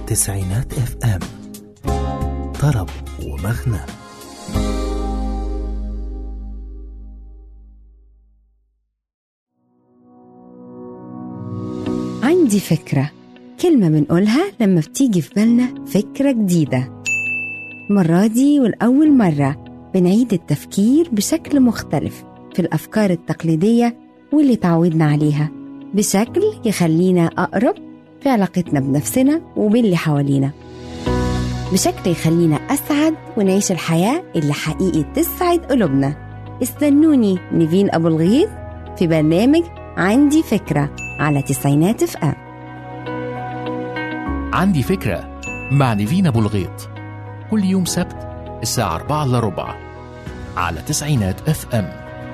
تسعينات اف ام طرب ومغنى عندي فكرة كلمة بنقولها لما بتيجي في بالنا فكرة جديدة المرة دي والأول مرة بنعيد التفكير بشكل مختلف في الأفكار التقليدية واللي تعودنا عليها بشكل يخلينا أقرب في علاقتنا بنفسنا وباللي حوالينا بشكل يخلينا أسعد ونعيش الحياة اللي حقيقي تسعد قلوبنا استنوني نيفين أبو الغيث في برنامج عندي فكرة على تسعينات اف ام عندي فكرة مع نيفين أبو الغيط كل يوم سبت الساعة 4 إلا ربع على تسعينات اف ام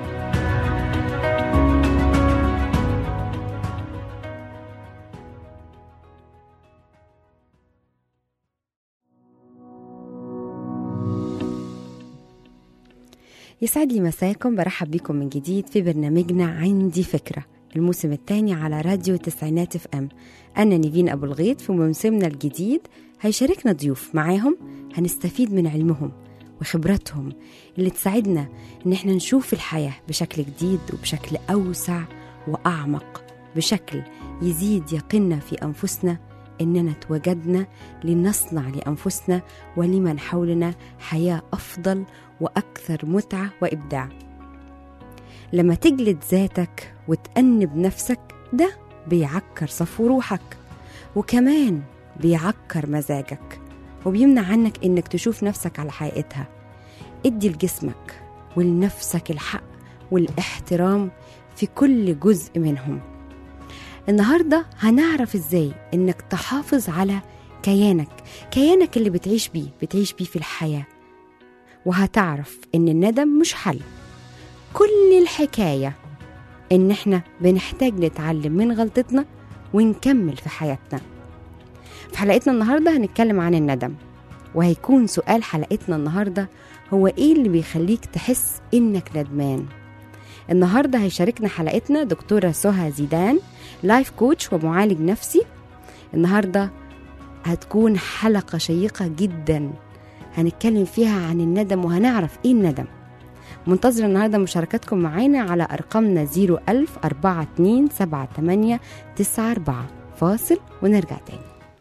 يسعد لي مساكم برحب بكم من جديد في برنامجنا عندي فكرة الموسم الثاني على راديو تسعينات اف ام أنا نيفين أبو الغيط في موسمنا الجديد هيشاركنا ضيوف معاهم هنستفيد من علمهم وخبراتهم اللي تساعدنا إن احنا نشوف الحياة بشكل جديد وبشكل أوسع وأعمق بشكل يزيد يقيننا في أنفسنا إننا توجدنا لنصنع لأنفسنا ولمن حولنا حياة أفضل وأكثر متعة وإبداع لما تجلد ذاتك وتأنب نفسك ده بيعكر صفو روحك وكمان بيعكر مزاجك وبيمنع عنك إنك تشوف نفسك على حقيقتها ادي لجسمك ولنفسك الحق والاحترام في كل جزء منهم النهاردة هنعرف ازاي انك تحافظ على كيانك كيانك اللي بتعيش بيه بتعيش بيه في الحياة وهتعرف ان الندم مش حل كل الحكاية ان احنا بنحتاج نتعلم من غلطتنا ونكمل في حياتنا في حلقتنا النهاردة هنتكلم عن الندم وهيكون سؤال حلقتنا النهاردة هو ايه اللي بيخليك تحس انك ندمان النهارده هيشاركنا حلقتنا دكتوره سهى زيدان لايف كوتش ومعالج نفسي النهارده هتكون حلقه شيقه جدا هنتكلم فيها عن الندم وهنعرف ايه الندم منتظر النهارده مشاركاتكم معانا على ارقامنا 01000 42 78 94 فاصل ونرجع تاني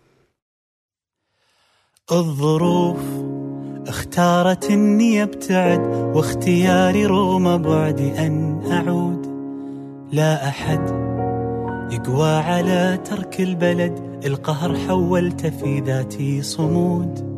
الظروف اختارت اني ابتعد واختياري روم بعدي ان اعود لا احد يقوى على ترك البلد القهر حولت في ذاتي صمود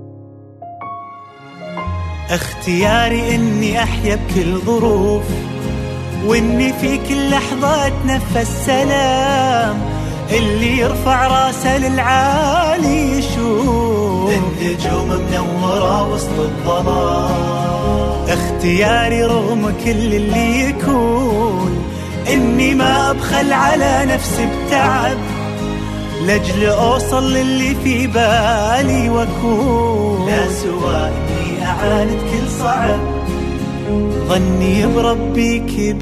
اختياري اني احيا بكل ظروف واني في كل لحظة اتنفس سلام اللي يرفع راسه للعالي يشوف النجوم منورة وسط الظلام اختياري رغم كل اللي يكون اني ما ابخل على نفسي بتعب لاجل اوصل للي في بالي واكون لا سوى اني اعاند كل صعب ظني بربي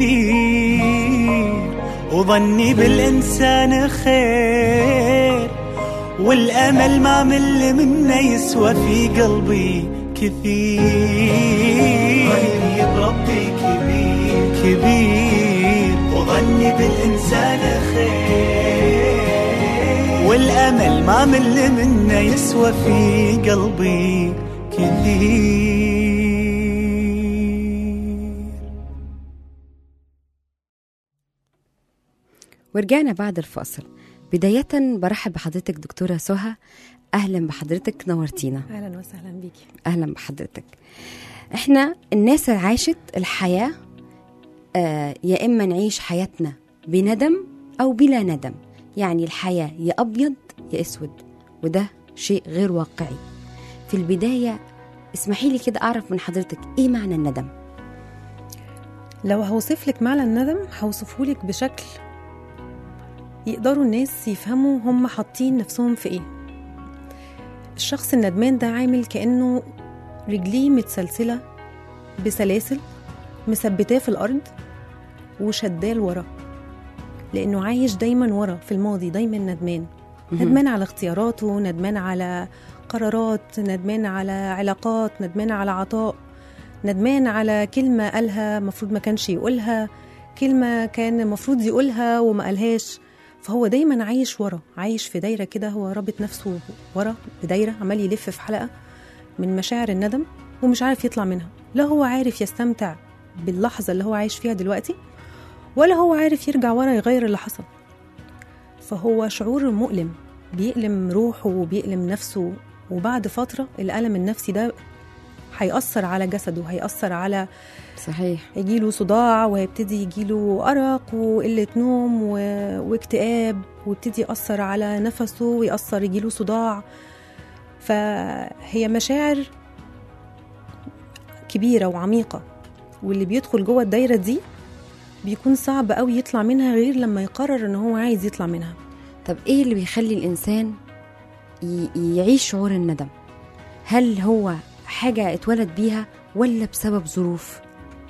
كبير وظني بالإنسان خير والأمل ما مل منه يسوى في قلبي كثير ظني بربي كبير كبير وظني بالإنسان خير والأمل ما مل منه يسوى في قلبي كثير ورجعنا بعد الفاصل بداية برحب بحضرتك دكتورة سهى أهلا بحضرتك نورتينا اهلا وسهلا بيكي أهلا بحضرتك احنا الناس اللي عاشت الحياة آه يا إما نعيش حياتنا بندم أو بلا ندم يعني الحياة يا أبيض يا أسود وده شيء غير واقعي في البداية اسمحي لي كده أعرف من حضرتك إيه معنى الندم لو هوصف لك معنى الندم هوصفه لك بشكل يقدروا الناس يفهموا هم حاطين نفسهم في ايه الشخص الندمان ده عامل كأنه رجليه متسلسلة بسلاسل مثبتاه في الأرض وشداه لورا لأنه عايش دايما ورا في الماضي دايما ندمان مهم. ندمان على اختياراته ندمان على قرارات ندمان على علاقات ندمان على عطاء ندمان على كلمة قالها مفروض ما كانش يقولها كلمة كان المفروض يقولها وما قالهاش فهو دايما عايش ورا عايش في دايرة كده هو رابط نفسه ورا بدايرة عمال يلف في حلقة من مشاعر الندم ومش عارف يطلع منها لا هو عارف يستمتع باللحظة اللي هو عايش فيها دلوقتي ولا هو عارف يرجع ورا يغير اللي حصل فهو شعور مؤلم بيألم روحه وبيألم نفسه وبعد فترة الألم النفسي ده هيأثر على جسده هيأثر على صحيح هيجيله صداع وهيبتدي يجيله أرق وقلة نوم و... واكتئاب ويبتدي يأثر على نفسه ويأثر يجيله صداع فهي مشاعر كبيرة وعميقة واللي بيدخل جوه الدايرة دي بيكون صعب قوي يطلع منها غير لما يقرر ان هو عايز يطلع منها طب ايه اللي بيخلي الانسان ي- يعيش شعور الندم هل هو حاجه اتولد بيها ولا بسبب ظروف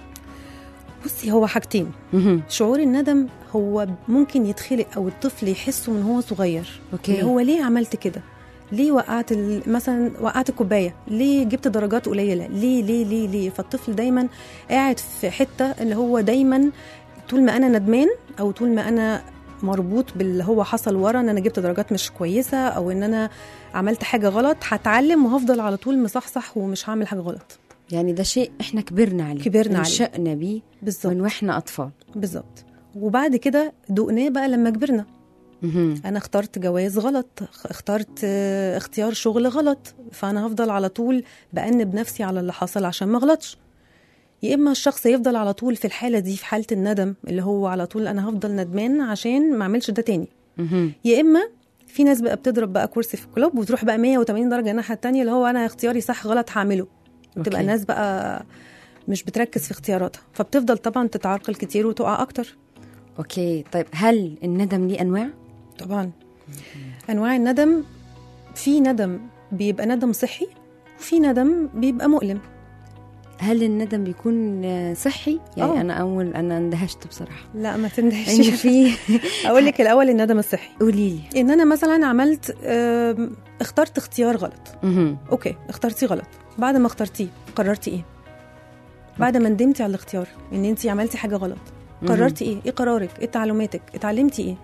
بصي هو حاجتين مهم. شعور الندم هو ممكن يتخلق او الطفل يحسه من هو صغير اوكي اللي هو ليه عملت كده ليه وقعت ال- مثلا وقعت الكوبايه ليه جبت درجات قليله ليه ليه ليه ليه فالطفل دايما قاعد في حته اللي هو دايما طول ما انا ندمان او طول ما انا مربوط باللي هو حصل ورا ان انا جبت درجات مش كويسه او ان انا عملت حاجه غلط هتعلم وهفضل على طول مصحصح ومش هعمل حاجه غلط يعني ده شيء احنا كبرنا عليه كبرنا عليه. انشأنا بيه بالظبط من واحنا اطفال بالظبط وبعد كده دقناه بقى لما كبرنا مهم. انا اخترت جواز غلط اخترت آه، اختيار شغل غلط فانا هفضل على طول بأنب نفسي على اللي حصل عشان ما اغلطش يا اما الشخص يفضل على طول في الحاله دي في حاله الندم اللي هو على طول انا هفضل ندمان عشان ما اعملش ده تاني مهم. يا اما في ناس بقى بتضرب بقى كرسي في الكلوب وتروح بقى 180 درجه الناحيه التانيه اللي هو انا اختياري صح غلط هعمله بتبقى أوكي. الناس بقى مش بتركز في اختياراتها فبتفضل طبعا تتعرقل كتير وتقع اكتر اوكي طيب هل الندم ليه انواع طبعا انواع الندم في ندم بيبقى ندم صحي وفي ندم بيبقى مؤلم هل الندم بيكون آه، صحي يعني آه. انا اول انا اندهشت بصراحه لا ما ان تندهش في اقول لك الاول الندم الصحي قولي لي ان انا مثلا عملت آم، اخترت اختيار غلط مهم. اوكي اخترتيه غلط بعد ما اخترتيه قررتي ايه بعد ما ندمتي على الاختيار ان انت عملتي حاجه غلط مهم. قررتي ايه ايه قرارك ايه تعلماتك اتعلمتي ايه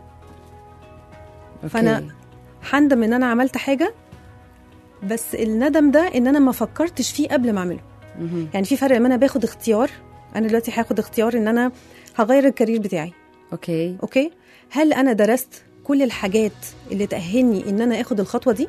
أوكي. فأنا- هندم ان انا عملت حاجه بس الندم ده ان انا ما فكرتش فيه قبل ما اعمله مهم. يعني في فرق لما انا باخد اختيار انا دلوقتي هاخد اختيار ان انا هغير الكارير بتاعي اوكي اوكي هل انا درست كل الحاجات اللي تاهلني ان انا اخد الخطوه دي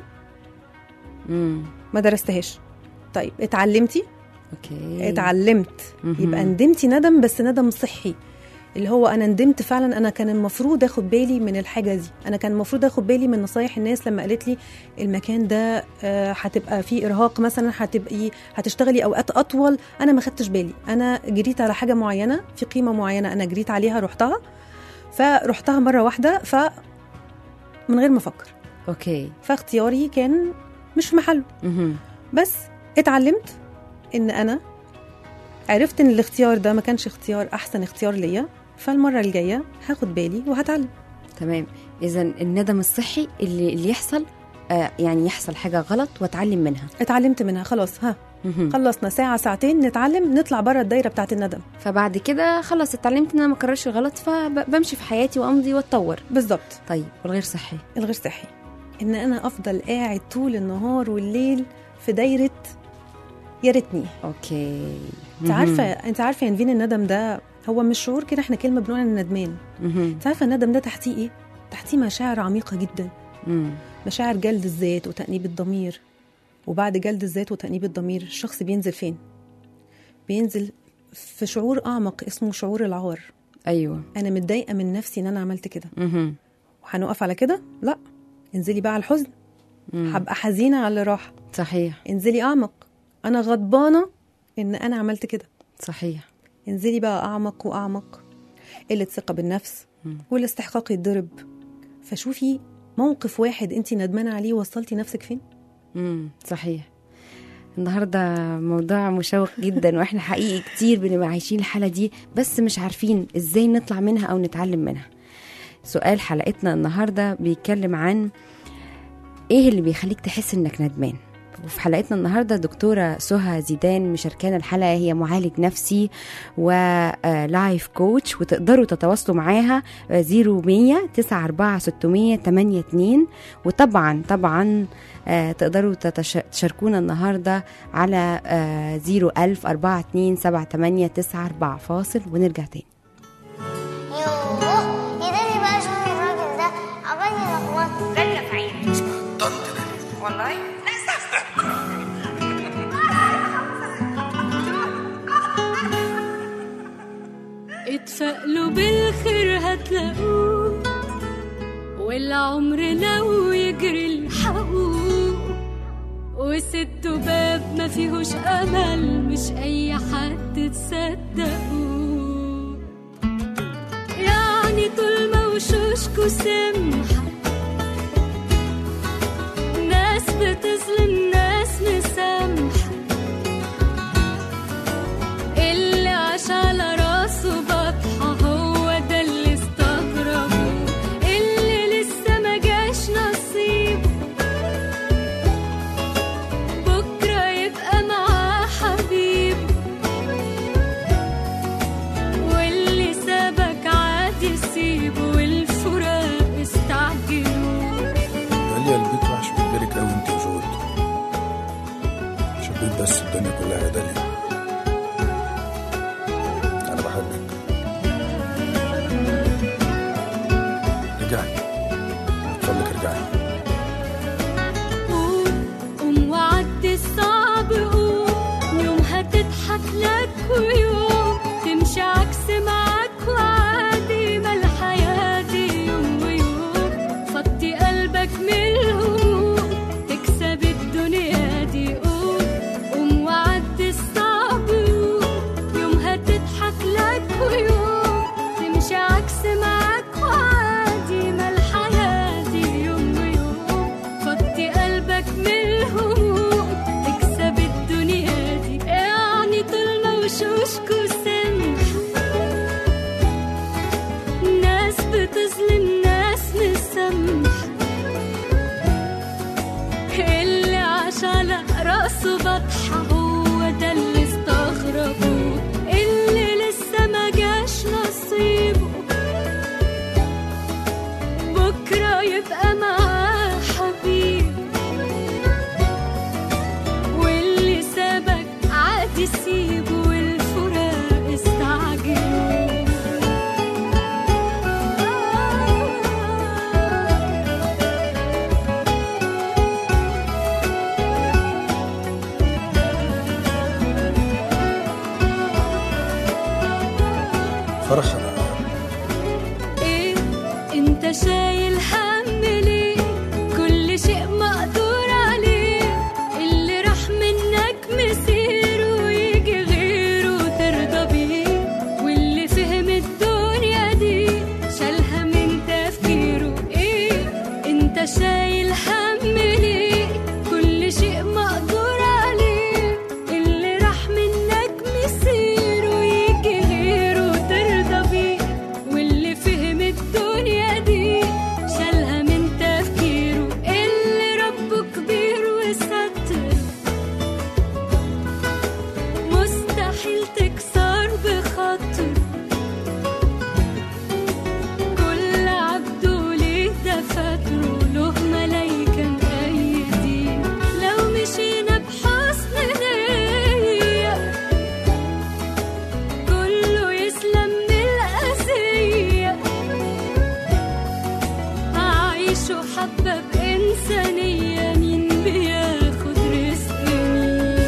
مم. ما درستهاش طيب اتعلمتي اوكي اتعلمت مهم. يبقى ندمتي ندم بس ندم صحي اللي هو انا ندمت فعلا انا كان المفروض اخد بالي من الحاجه دي انا كان المفروض اخد بالي من نصايح الناس لما قالت لي المكان ده آه، هتبقى فيه ارهاق مثلا هتبقي هتشتغلي اوقات اطول انا ما خدتش بالي انا جريت على حاجه معينه في قيمه معينه انا جريت عليها رحتها فرحتها مره واحده ف من غير ما افكر اوكي فاختياري كان مش في محله مهم. بس اتعلمت ان انا عرفت ان الاختيار ده ما كانش اختيار احسن اختيار ليا فالمره الجايه هاخد بالي وهتعلم تمام اذا الندم الصحي اللي اللي يحصل آه يعني يحصل حاجه غلط واتعلم منها اتعلمت منها خلاص ها مهم. خلصنا ساعه ساعتين نتعلم نطلع بره الدايره بتاعت الندم فبعد كده خلاص اتعلمت ان انا ما اكررش غلط فبمشي في حياتي وامضي واتطور بالظبط طيب والغير صحي الغير صحي ان انا افضل قاعد طول النهار والليل في دايره يا ريتني اوكي انت عارفه انت عارفه يا نفين الندم ده هو مش شعور كده احنا كلمه بنقول عن الندمان مهم. انت عارفه الندم ده تحتيه ايه تحتيه مشاعر عميقه جدا مم. مشاعر جلد الذات وتأنيب الضمير وبعد جلد الذات وتأنيب الضمير الشخص بينزل فين؟ بينزل في شعور أعمق اسمه شعور العار ايوه أنا متضايقة من نفسي إن أنا عملت كده مهم. وهنقف على كده؟ لا انزلي بقى على الحزن مم. هبقى حزينة على اللي راح صحيح انزلي أعمق أنا غضبانة إن أنا عملت كده صحيح انزلي بقى أعمق وأعمق قلة ثقة بالنفس مم. والاستحقاق يتضرب فشوفي موقف واحد انت ندمانة عليه وصلتي نفسك فين؟ امم صحيح النهارده موضوع مشوق جدا واحنا حقيقي كتير بنبقى عايشين الحاله دي بس مش عارفين ازاي نطلع منها او نتعلم منها سؤال حلقتنا النهارده بيتكلم عن ايه اللي بيخليك تحس انك ندمان وفي حلقتنا النهارده دكتوره سهى زيدان مشاركانا الحلقه هي معالج نفسي ولايف كوتش وتقدروا تتواصلوا معاها 0100 94 600 82 وطبعا طبعا آه، تقدروا تتش- تشاركونا النهارده على آه، 01000 42 78 94 فاصل ونرجع تاني يوه يداني بقى شغل الراجل ده عمال يلخبط ده تفعيل والله اتفائلوا بالخير هتلاقوه والعمر لو يجري الحقوه وست باب ما فيهوش امل مش اي حد تصدقوه يعني طول ما وشوشكوا سمحة ناس بتظلم ناس مسامحة اللي عاش على راسه بطحة هو ده اللي استغربه اللي لسه ما جاش نصيبه بكرة يبقى معاه حبيبه واللي سابك عادي سيبه والفراق استعجلوا داليا البيت وحش من غيرك قوي انت وجود شبيت بس الدنيا كلها يا داليا انا بحبك رجعي اتفضلك ارجعي قوم قوم وعدي الصعب قوم يوم هتضحك لك ويوم تمشي عكس معاك وعادي ما الحياة دي يوم ويوم فضي قلبك من الهموم تكسب الدنيا دي قوم قوم وعدي الصعب قوم يوم هتضحك لك ويوم تمشي عكس معاك وعادي ما الحياة دي يوم ويوم فضي قلبك من الهموم تكسب الدنيا دي يعني طول ما وشوشكوا سمحة ناس بتظلم ناس مسامحة اللي عاش على راسه بطحة هو ده اللي استغربوه اللي لسه ما جاش نصيبه بكرة يبقى معاه حبيب واللي سابك عادي سيبه والفراق استعجلوا فرح انا ايه انت شايل هم ليه كل شيء مقدور عليه اللي راح منك مسيره ويجي غيره ترضى بيه واللي فهم الدنيا دي شالها من تفكيره ايه انت شايل هم ليه كل شيء مقدور عليه اللي راح منك مسيره ويجي غيره ترضى بيه واللي فهم الدنيا دي شالها من تفكيره اللي ربه كبير وستر مستحيل تكسر بخاطر كل عبده ليه دفاتره له ملايكة مأيدين لو مشينا بحسن نية كله يسلم من الأذية أعيشه حبة بإنسانية مين بياخد رزق مين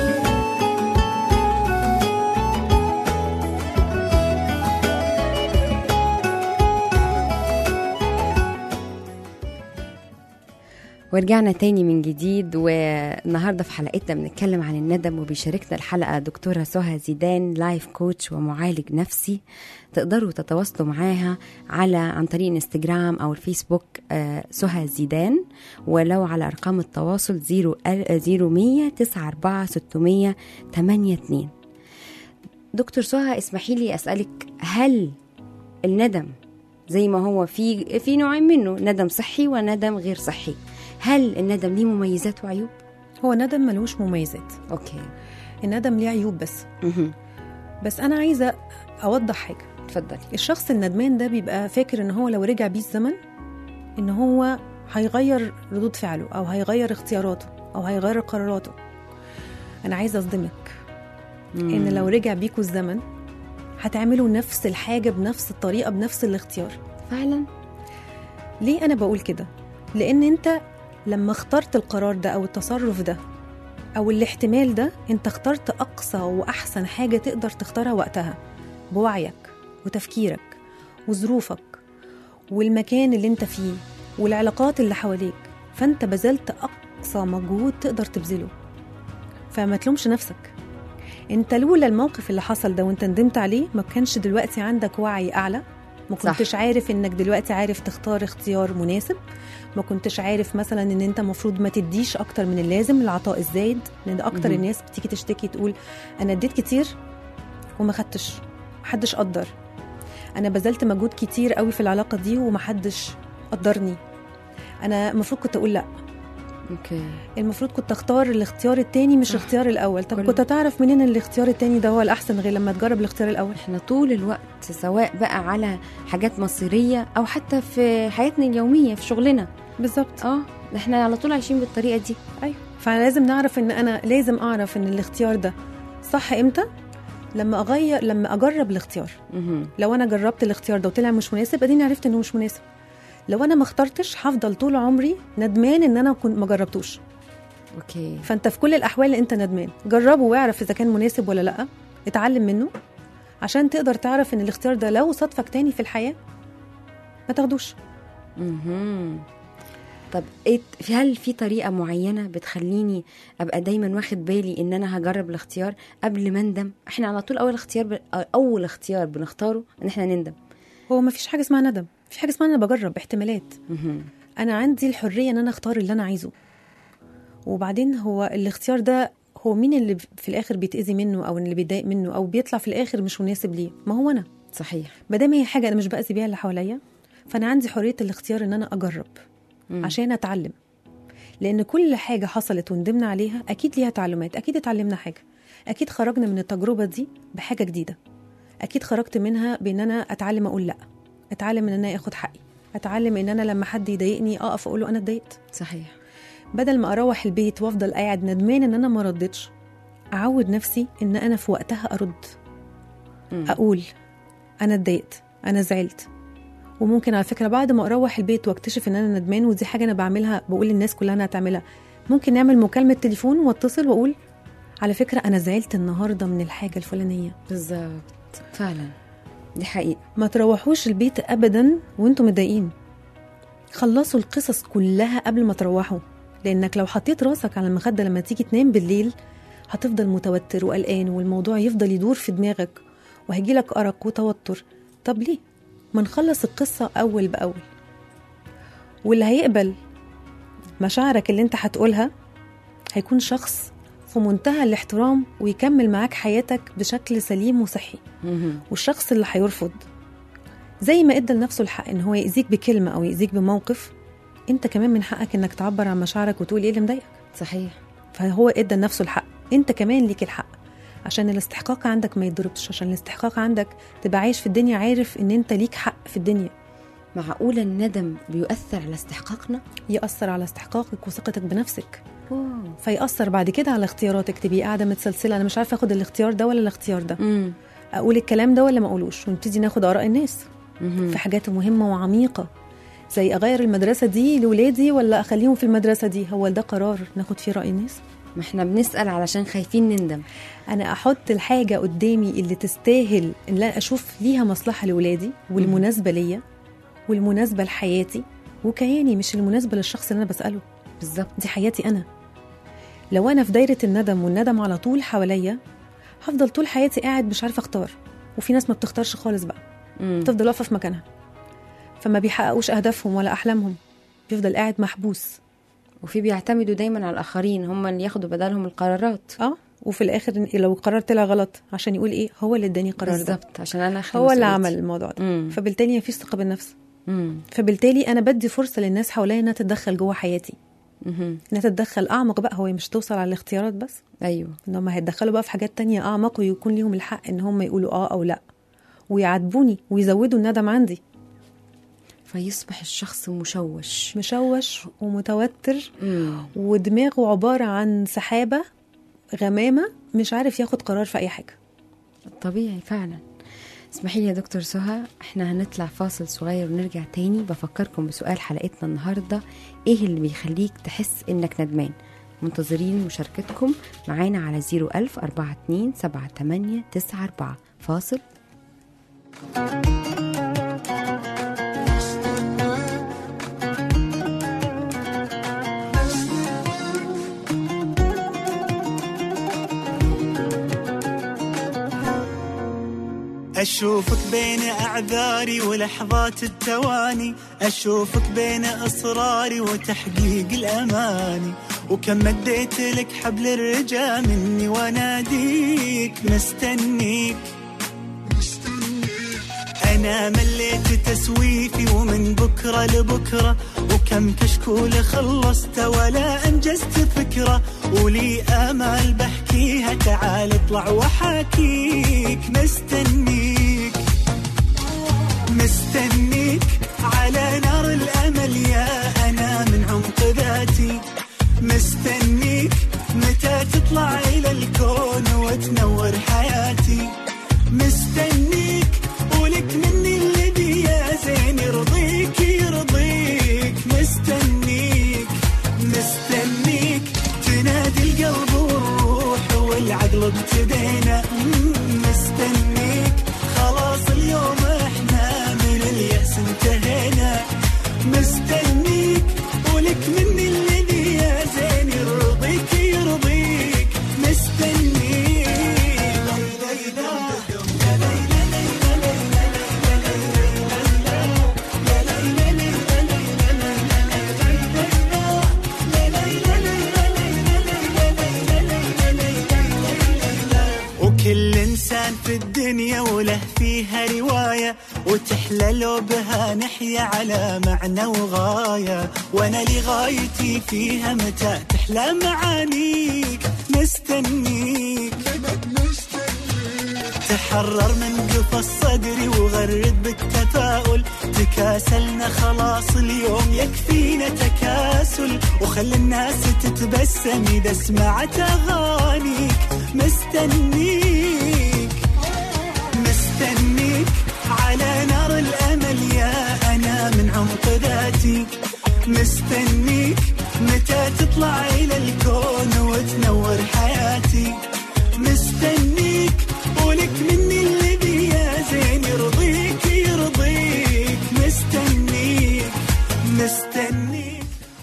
ورجعنا تاني من جديد والنهارده في حلقتنا بنتكلم عن الندم وبيشاركنا الحلقه دكتوره سهى زيدان لايف كوتش ومعالج نفسي تقدروا تتواصلوا معاها على عن طريق انستجرام او الفيسبوك آه، سهى زيدان ولو على ارقام التواصل 0100 94 600 82 دكتور سهى اسمحي لي اسالك هل الندم زي ما هو في في نوعين منه ندم صحي وندم غير صحي هل الندم ليه مميزات وعيوب هو ندم ملوش مميزات اوكي الندم ليه عيوب بس مهم. بس انا عايزه اوضح حاجه اتفضلي الشخص الندمان ده بيبقى فاكر ان هو لو رجع بيه الزمن ان هو هيغير ردود فعله او هيغير اختياراته او هيغير قراراته انا عايزه اصدمك ان لو رجع بيكوا الزمن هتعملوا نفس الحاجه بنفس الطريقه بنفس الاختيار فعلا ليه انا بقول كده لان انت لما اخترت القرار ده او التصرف ده او الاحتمال ده انت اخترت اقصى واحسن حاجه تقدر تختارها وقتها بوعيك وتفكيرك وظروفك والمكان اللي انت فيه والعلاقات اللي حواليك فانت بذلت اقصى مجهود تقدر تبذله فما تلومش نفسك انت لولا الموقف اللي حصل ده وانت ندمت عليه ما كانش دلوقتي عندك وعي اعلى ما صح. كنتش عارف انك دلوقتي عارف تختار اختيار مناسب ما كنتش عارف مثلا ان انت المفروض ما تديش اكتر من اللازم العطاء الزايد لان ده اكتر مهم. الناس بتيجي تشتكي تقول انا اديت كتير وما خدتش محدش قدر انا بذلت مجهود كتير قوي في العلاقه دي ومحدش قدرني انا المفروض كنت اقول لا اوكي المفروض كنت اختار الاختيار التاني مش صح. الاختيار الاول طب كل- كنت تعرف منين ان الاختيار التاني ده هو الاحسن غير لما تجرب الاختيار الاول احنا طول الوقت سواء بقى على حاجات مصيريه او حتى في حياتنا اليوميه في شغلنا بالظبط اه ده احنا على طول عايشين بالطريقه دي ايوه فلازم نعرف ان انا لازم اعرف ان الاختيار ده صح امتى لما اغير لما اجرب الاختيار مهم. لو انا جربت الاختيار ده وطلع مش مناسب اديني عرفت انه مش مناسب لو انا ما اخترتش هفضل طول عمري ندمان ان انا كنت ما جربتوش اوكي فانت في كل الاحوال انت ندمان جربه واعرف اذا كان مناسب ولا لا اتعلم منه عشان تقدر تعرف ان الاختيار ده لو صادفك تاني في الحياه ما تاخدوش مهم. طب ايه في- هل في طريقه معينه بتخليني ابقى دايما واخد بالي ان انا هجرب الاختيار قبل ما اندم احنا على طول اول اختيار ب... اول اختيار بنختاره ان احنا نندم هو ما فيش حاجه اسمها ندم في حاجه اسمها انا بجرب احتمالات مهم. انا عندي الحريه ان انا اختار اللي انا عايزه وبعدين هو الاختيار ده هو مين اللي في الاخر بيتاذي منه او اللي بيتضايق منه او بيطلع في الاخر مش مناسب ليه ما هو انا صحيح ما دام هي حاجه انا مش باذي بيها اللي حواليا فانا عندي حريه الاختيار ان انا اجرب مم. عشان اتعلم لان كل حاجه حصلت وندمنا عليها اكيد ليها تعلمات اكيد اتعلمنا حاجه اكيد خرجنا من التجربه دي بحاجه جديده اكيد خرجت منها بان انا اتعلم اقول لا اتعلم ان انا اخد حقي اتعلم ان انا لما حد يضايقني اقف اقول له انا اتضايقت صحيح بدل ما اروح البيت وافضل قاعد ندمان ان انا ما ردتش اعود نفسي ان انا في وقتها ارد مم. اقول انا اتضايقت انا زعلت وممكن على فكره بعد ما اروح البيت واكتشف ان انا ندمان ودي حاجه انا بعملها بقول للناس كلها انها تعملها ممكن نعمل مكالمه تليفون واتصل واقول على فكره انا زعلت النهارده من الحاجه الفلانيه بالظبط فعلا دي حقيقه ما تروحوش البيت ابدا وانتم متضايقين خلصوا القصص كلها قبل ما تروحوا لانك لو حطيت راسك على المخده لما تيجي تنام بالليل هتفضل متوتر وقلقان والموضوع يفضل يدور في دماغك وهيجيلك ارق وتوتر طب ليه ما نخلص القصه اول باول واللي هيقبل مشاعرك اللي انت هتقولها هيكون شخص في منتهى الاحترام ويكمل معاك حياتك بشكل سليم وصحي مهم. والشخص اللي هيرفض زي ما ادى لنفسه الحق ان هو يأذيك بكلمه او يأذيك بموقف انت كمان من حقك انك تعبر عن مشاعرك وتقول ايه اللي مضايقك صحيح فهو ادى لنفسه الحق انت كمان ليك الحق عشان الاستحقاق عندك ما يتضربش عشان الاستحقاق عندك تبقى عايش في الدنيا عارف ان انت ليك حق في الدنيا معقوله الندم بيؤثر على استحقاقنا يأثر على استحقاقك وثقتك بنفسك واو. فيأثر بعد كده على اختياراتك تبقي قاعده متسلسله انا مش عارفه اخد الاختيار ده ولا الاختيار ده مم. اقول الكلام ده ولا ما اقولوش ونبتدي ناخد اراء الناس مهم. في حاجات مهمة وعميقة زي أغير المدرسة دي لولادي ولا أخليهم في المدرسة دي هو ده قرار ناخد فيه رأي الناس ما احنا بنسال علشان خايفين نندم أنا أحط الحاجة قدامي اللي تستاهل إن لا أشوف ليها مصلحة لولادي والمناسبة ليا والمناسبة لحياتي وكياني مش المناسبة للشخص اللي أنا بسأله بالظبط دي حياتي أنا لو أنا في دايرة الندم والندم على طول حواليا هفضل طول حياتي قاعد مش عارفة أختار وفي ناس ما بتختارش خالص بقى مم. تفضل واقفه في مكانها فما بيحققوش اهدافهم ولا احلامهم بيفضل قاعد محبوس وفي بيعتمدوا دايما على الاخرين هم اللي ياخدوا بدلهم القرارات اه وفي الاخر لو القرار طلع غلط عشان يقول ايه هو اللي اداني القرار ده بالظبط عشان انا أخد هو اللي مسؤوليتي. عمل الموضوع ده مم. فبالتالي مفيش ثقه بالنفس مم. فبالتالي انا بدي فرصه للناس حواليا انها تتدخل جوه حياتي مهم. انها تتدخل اعمق بقى هو مش توصل على الاختيارات بس ايوه ان هم هيتدخلوا بقى في حاجات تانية اعمق ويكون ليهم الحق ان هم يقولوا اه او لا ويعاتبوني ويزودوا الندم عندي فيصبح الشخص مشوش مشوش ومتوتر مم. ودماغه عبارة عن سحابة غمامة مش عارف ياخد قرار في أي حاجة طبيعي فعلا اسمحي لي يا دكتور سهى احنا هنطلع فاصل صغير ونرجع تاني بفكركم بسؤال حلقتنا النهارده ايه اللي بيخليك تحس انك ندمان منتظرين مشاركتكم معانا على 01000 42 78 94 فاصل أشوفك بين أعذاري ولحظات التواني أشوفك بين إصراري وتحقيق الأماني وكم مديت لك حبل الرجا مني واناديك مستنيك أنا مليت تسويفي ومن بكرة لبكرة وكم كشكول خلصت ولا أنجزت فكرة ولي آمال بحكيها تعال اطلع وحاكيك مستنيك مستنيك على نار الأمل يا أنا من عمق ذاتي مستنيك متى تطلع إلى الكون وتنور حياتي مستنيك ولك مني اللي بي يا زين يرضيك يرضيك مستنيك مستنيك تنادي القلب والروح والعقل ابتدينا مم، مستنيك خلاص اليوم احنا من اليأس انتهينا مستنيك ولك مني اللي بي يا زين يرضيك يرضيك مستنيك وكل انسان في الدنيا وله فيها روايه وتحلى لو بها نحيا على معنى وغايه وانا لغايتي فيها متى تحلى معانيك مستنيك تحرر من قفص صدري وغرد بالتفاؤل تكاسلنا خلاص اليوم يكفينا تكاسل وخلي الناس تتبسم إذا سمعت أغانيك مستنيك مستنيك على نار الأمل يا أنا من عمق ذاتي مستنيك متى تطلع إلى الكون وتنور حياتي مستنيك ولك مني اللي بي يا زين يرضيك يرضيك مستنيك مستنيك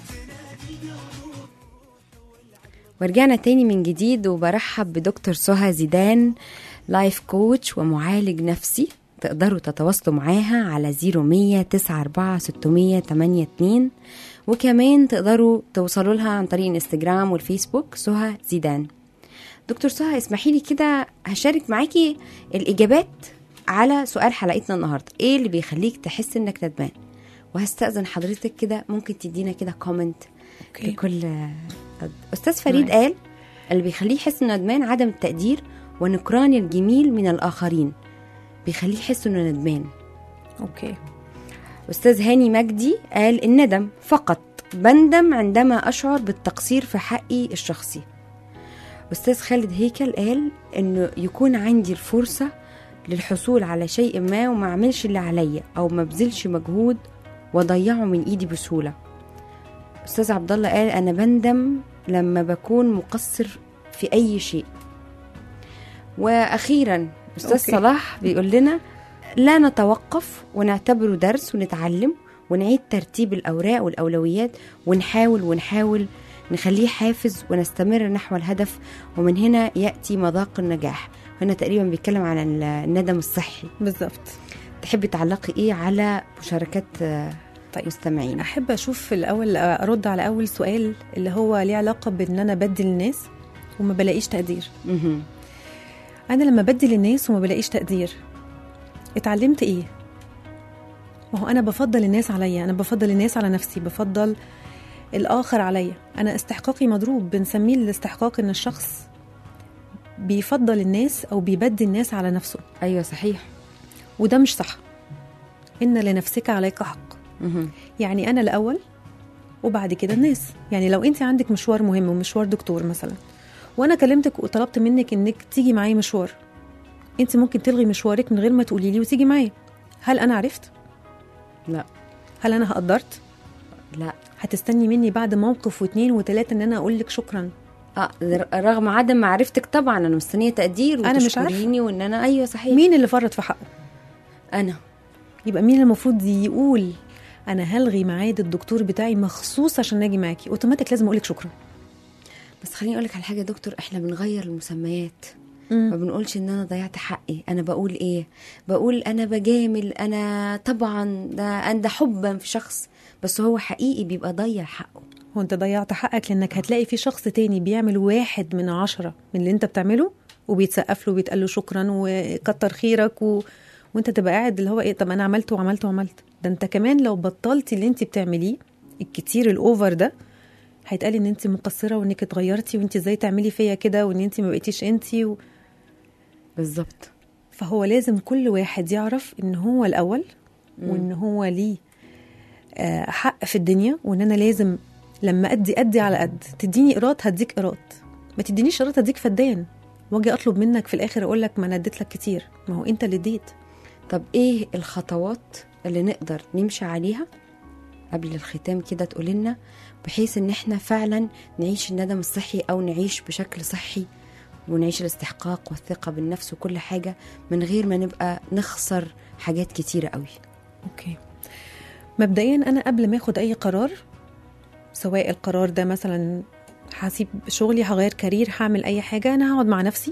ورجعنا تاني من جديد وبرحب بدكتور سهى زيدان لايف كوتش ومعالج نفسي تقدروا تتواصلوا معاها على 0100 94 600 82 وكمان تقدروا توصلوا لها عن طريق الانستجرام والفيسبوك سهى زيدان دكتور سهى اسمحي لي كده هشارك معاكي الاجابات على سؤال حلقتنا النهارده ايه اللي بيخليك تحس انك ندمان وهستأذن حضرتك كده ممكن تدينا كده كومنت أوكي. لكل استاذ فريد قال اللي بيخليه يحس انه ندمان عدم التقدير ونكران الجميل من الاخرين بيخليه يحس انه ندمان اوكي استاذ هاني مجدي قال الندم فقط بندم عندما اشعر بالتقصير في حقي الشخصي استاذ خالد هيكل قال انه يكون عندي الفرصه للحصول على شيء ما وما اعملش اللي عليا او ما بذلش مجهود واضيعه من ايدي بسهوله استاذ عبد الله قال انا بندم لما بكون مقصر في اي شيء واخيرا استاذ أوكي. صلاح بيقول لنا لا نتوقف ونعتبره درس ونتعلم ونعيد ترتيب الاوراق والاولويات ونحاول ونحاول نخليه حافز ونستمر نحو الهدف ومن هنا ياتي مذاق النجاح هنا تقريبا بيتكلم عن الندم الصحي بالظبط تحبي تعلقي ايه على مشاركات آه، طيب. مستمعين احب اشوف في الاول ارد على اول سؤال اللي هو ليه علاقه بان انا بدي للناس وما بلاقيش تقدير مهم. انا لما بدي للناس وما بلاقيش تقدير اتعلمت ايه ما هو انا بفضل الناس عليا انا بفضل الناس على نفسي بفضل الاخر عليا انا استحقاقي مضروب بنسميه الاستحقاق ان الشخص بيفضل الناس او بيبدي الناس على نفسه ايوه صحيح وده مش صح ان لنفسك عليك حق مهم. يعني انا الاول وبعد كده الناس يعني لو انت عندك مشوار مهم ومشوار دكتور مثلا وانا كلمتك وطلبت منك انك تيجي معايا مشوار انت ممكن تلغي مشوارك من غير ما تقولي لي وتيجي معايا هل انا عرفت لا هل انا قدرت لا هتستني مني بعد موقف واتنين وتلاته ان انا اقول لك شكرا اه رغم عدم معرفتك طبعا انا مستنيه تقدير أنا مش عارفة. وتشكريني وان انا ايوه صحيح مين اللي فرط في حقه انا يبقى مين المفروض يقول انا هلغي ميعاد الدكتور بتاعي مخصوص عشان اجي معاكي اوتوماتيك لازم اقول لك شكرا بس خليني اقول لك على حاجه يا دكتور احنا بنغير المسميات ما بنقولش ان انا ضيعت حقي انا بقول ايه بقول انا بجامل انا طبعا ده انا ده حبا في شخص بس هو حقيقي بيبقى ضيع حقه هو انت ضيعت حقك لانك هتلاقي في شخص تاني بيعمل واحد من عشرة من اللي انت بتعمله وبيتسقف له وبيتقال له شكرا وكتر خيرك و... وانت تبقى قاعد اللي هو ايه طب انا عملت وعملت وعملت ده انت كمان لو بطلتي اللي انت بتعمليه الكتير الاوفر ده هيتقال ان انت مقصره وانك اتغيرتي وانت ازاي تعملي فيا كده وان انت ما بقيتيش انت و... بالظبط فهو لازم كل واحد يعرف ان هو الاول وان هو ليه آه، حق في الدنيا وان انا لازم لما ادي ادي على قد تديني ايراد هديك ايراد ما تدينيش ايراد هديك فدان واجي اطلب منك في الاخر اقول لك ما انا اديت لك كتير ما هو انت اللي اديت طب ايه الخطوات اللي نقدر نمشي عليها قبل الختام كده تقول لنا بحيث ان احنا فعلا نعيش الندم الصحي او نعيش بشكل صحي ونعيش الاستحقاق والثقة بالنفس وكل حاجة من غير ما نبقى نخسر حاجات كتيرة قوي اوكي مبدئيا انا قبل ما اخد اي قرار سواء القرار ده مثلا هسيب شغلي هغير كارير هعمل اي حاجه انا هقعد مع نفسي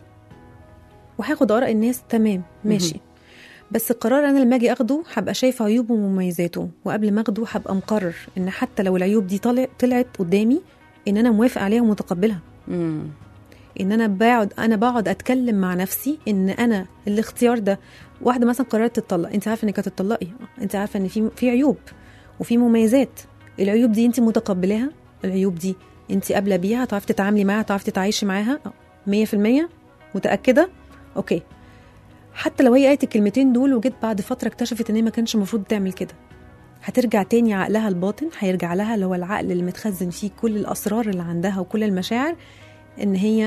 وهاخد اراء الناس تمام ماشي بس القرار انا لما اجي اخده هبقى شايفه عيوبه ومميزاته وقبل ما اخده هبقى مقرر ان حتى لو العيوب دي طلع طلعت قدامي ان انا موافق عليها ومتقبلها مم. ان انا بقعد انا بقعد اتكلم مع نفسي ان انا الاختيار ده واحده مثلا قررت تطلق انت عارفه انك هتطلقي انت عارفه ان في في عيوب وفي مميزات العيوب دي انت متقبلاها العيوب دي انت قابله بيها تعرفي تتعاملي معاها تعرفي تتعايشي معاها 100% متاكده اوكي حتى لو هي قالت الكلمتين دول وجيت بعد فتره اكتشفت ان هي ما كانش المفروض تعمل كده هترجع تاني عقلها الباطن هيرجع لها اللي هو العقل اللي متخزن فيه كل الاسرار اللي عندها وكل المشاعر ان هي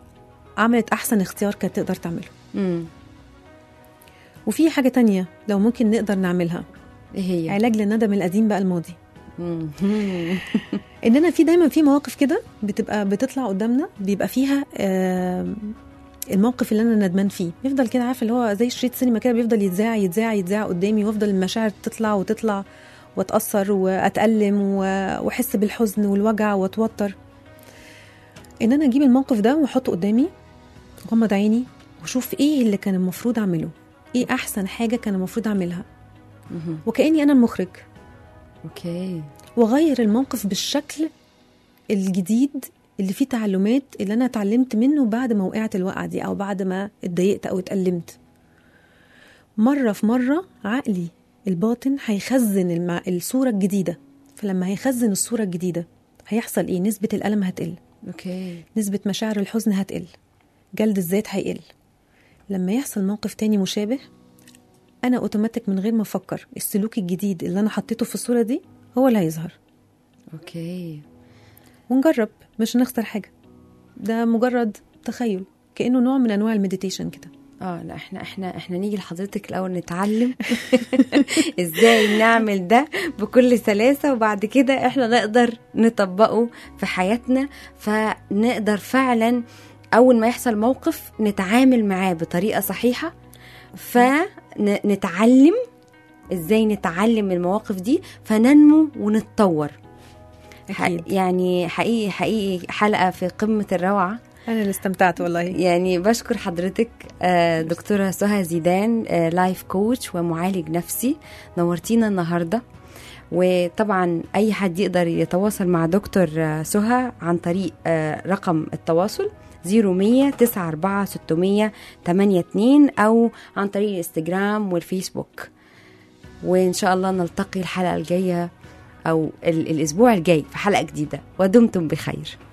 عملت احسن اختيار كانت تقدر تعمله مم. وفي حاجه تانية لو ممكن نقدر نعملها ايه هي علاج للندم القديم بقى الماضي مم. اننا في دايما في مواقف كده بتبقى بتطلع قدامنا بيبقى فيها آم، الموقف اللي انا ندمان فيه بيفضل كده عارف اللي هو زي شريط سينما كده بيفضل يتذاع يتذاع يتذاع قدامي وافضل المشاعر تطلع وتطلع واتاثر واتالم و- واحس بالحزن والوجع واتوتر ان انا اجيب الموقف ده واحطه قدامي واغمض عيني واشوف ايه اللي كان المفروض اعمله ايه احسن حاجه كان المفروض اعملها مهم. وكاني انا المخرج اوكي واغير الموقف بالشكل الجديد اللي فيه تعلمات اللي انا اتعلمت منه بعد ما وقعت الوقعه دي او بعد ما اتضايقت او اتألمت مره في مره عقلي الباطن هيخزن المع... الصوره الجديده فلما هيخزن الصوره الجديده هيحصل ايه نسبه الالم هتقل اوكي نسبه مشاعر الحزن هتقل جلد الذات هيقل لما يحصل موقف تاني مشابه انا اوتوماتيك من غير ما افكر السلوك الجديد اللي انا حطيته في الصوره دي هو اللي هيظهر اوكي ونجرب مش هنخسر حاجه ده مجرد تخيل كانه نوع من انواع المديتيشن كده اه لا احنا احنا احنا نيجي لحضرتك الاول نتعلم ازاي نعمل ده بكل سلاسه وبعد كده احنا نقدر نطبقه في حياتنا فنقدر فعلا اول ما يحصل موقف نتعامل معاه بطريقه صحيحه فنتعلم ازاي نتعلم من المواقف دي فننمو ونتطور ح- أكيد. يعني حقيقي حقيقي حلقه في قمه الروعه انا اللي استمتعت والله يعني بشكر حضرتك آه، دكتورة سهى زيدان آه، لايف كوتش ومعالج نفسي نورتينا النهاردة وطبعا أي حد يقدر يتواصل مع دكتور آه، سهى عن طريق آه، رقم التواصل 0100 94 600 82 أو عن طريق الانستجرام والفيسبوك وإن شاء الله نلتقي الحلقة الجاية او ال- الاسبوع الجاي في حلقه جديده ودمتم بخير